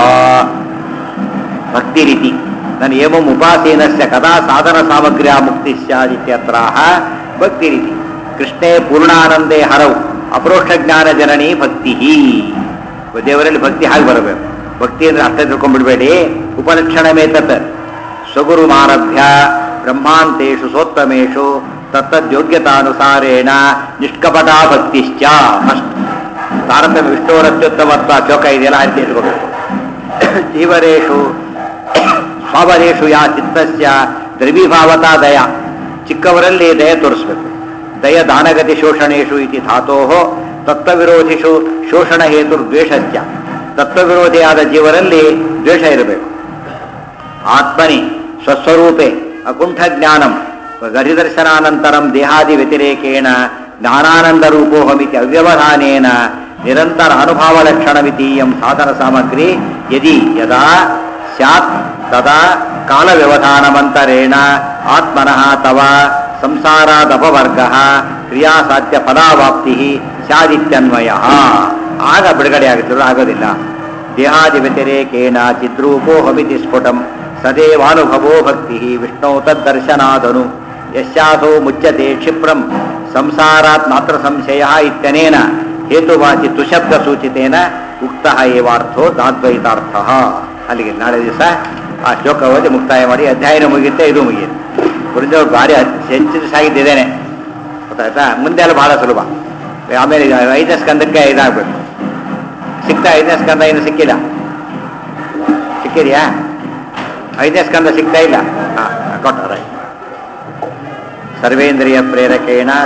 ಭಕ್ತಿ ರೀತಿ ನಾನು ಏಮಂ ಉಪಾಸೀನಸ್ಯ ಕದಾ ಸಾಧನ ಸಾಮಗ್ರ್ಯ ಮುಕ್ತಿ ಸ್ಯಾದಿತ್ಯತ್ರಾಹ ಭಕ್ತಿ ರೀತಿ ಕೃಷ್ಣೇ ಪೂರ್ಣಾನಂದೇ ಹರವು ಅಪರೋಕ್ಷ ಜ್ಞಾನ ಜನನಿ ಭಕ್ತಿ ದೇವರಲ್ಲಿ ಭಕ್ತಿ ಹಾಗೆ ಬರಬೇಕು ಭಕ್ತಿ ಅಂದ್ರೆ ಅರ್ಥ ತಿಳ್ಕೊಂಡ್ಬಿಡ್ಬೇಡಿ ಉಪಲಕ್ಷಣ ಮೇತತ್ ಸ್ವಗುರು ಮಾರಭ್ಯ ಬ್ರಹ್ಮಾಂತೇಶು ಸೋತ್ತಮೇಶು ತತ್ತದ್ಯೋಗ್ಯತಾನುಸಾರೇಣ ನಿಷ್ಕಪಟಾ ಭಕ್ತಿಶ್ಚ ಫಸ್ಟ್ ತಾರತಮ್ಯ ವಿಷ್ಣುವರತ್ಯುತ್ತಮತ್ವ ಚೌಕ ಇದೆಯಲ್ಲ ಆ ರೀತಿ ಇಟ್ಕೋಬೇಕು ಜೀವರೇಶು ಸ್ವಾವರೇಶು ಯಾ ಚಿತ್ತಸ್ಯ ದ್ರವೀಭಾವತಾ ದಯ ಚಿಕ್ಕವರಲ್ಲಿ ದಯ ತೋರಿಸ್ಬೇಕು ದಯ ದಾನಗತಿ ಶೋಷಣೇಶು ಇತಿ ಧಾತೋ ತತ್ವವಿರೋಧಿಷು ಶೋಷಣ ಹೇತು ದ್ವೇಷಸ್ಯ ತತ್ವವಿರೋಧಿಯಾದ ಜೀವರಲ್ಲಿ ದ್ವೇಷ ಇರಬೇಕು ಆತ್ಮನಿ ಸ್ವಸ್ವರೂಪೆ ಅಕುಂಠ ಜ್ಞಾನಂ ಗರಿದರ್ಶನಾನಂತರಂ ದೇಹಾದಿ ವ್ಯತಿರೇಕೇಣ ಜ್ಞಾನಾನಂದ ರೂಪೋಹಮಿತಿ ಅವ್ಯವಧಾನೇನ ನಿರಂತರ ಅನುಭವ ಲಕ್ಷಣಮಿತೀಯಂ ಸಾಧನ ಸಾಮಗ್ರಿ ಯದಿ ಯದಾ ಸ್ಯಾತ್ ತದಾ ಕಾಲ ವ್ಯವಧಾನಮಂತರೇಣ ಆತ್ಮನಃ ತವ ಸಂಸಾರಾದಪವರ್ಗ ಕ್ರಿಯಾಸಾಧ್ಯ ಫಲಾವಾಪ್ತಿ ಸ್ಯಾದಿತ್ಯನ್ವಯ ಆಗ ಬಿಡುಗಡೆ ಆಗುತ್ತಿಲ್ಲ ಆಗೋದಿಲ್ಲ ದೇಹಾದಿ ವ್ಯತಿರೇಕೇಣ ಚಿದ್ರೂಪೋಹಮಿತಿ ಸ್ಫುಟಂ ಸದೇವಾನುಭವೋ ಭಕ್ತಿ ವಿಷ್ಣು ತದ್ದರ್ಶನಾದನು ಯಶ್ಯಾಸೋ ಮುಚ್ಯತೆ ಕ್ಷಿಪ್ರಂ ಸಂಸಾರಾತ್ ಮಾತ್ರ ಸಂಶಯ ಇತ್ಯನೇನ ಹೇತುವಾಚಿ ತುಶಬ್ದ ಸೂಚಿತೇನ ಉಕ್ತ ಏವಾರ್ಥೋ ತಾದ್ವೈತಾರ್ಥ ಅಲ್ಲಿಗೆ ನಾಳೆ ದಿವಸ ಆ ಶ್ಲೋಕ ಓದಿ ಮುಕ್ತಾಯ ಮಾಡಿ ಅಧ್ಯಾಯನ ಮುಗಿಯುತ್ತೆ ಇದು ಮುಗಿಯುತ್ತೆ ಗುರುದೇವ್ ಭಾರಿ ಸೆಂಚುರಿ ಸಾಗಿದ್ದೇನೆ ಗೊತ್ತಾಯ್ತಾ ಮುಂದೆ ಎಲ್ಲ ಬಹಳ ಸುಲಭ ಆಮೇಲೆ ಈಗ ಐದನೇ ಸ್ಕಂದಕ್ಕೆ ಇದಾಗಬೇಕು ಸಿಗ್ತಾ ಐದನೇ ಸ್ಕಂದ ಇನ್ನು ಸಿಕ್ಕಿಲ್ಲ ಸಿಕ್ಕಿದೆಯಾ ಐದನೇ ಸ್ಕಂದ ಸಿಗ್ತಾ ಇಲ್ಲ ಹಾಂ ಕೊಟ್ಟ ರೈಟ್ ಸರ್ವೇಂದ್ರಿಯ ಪ್ರೇರಕೇಣ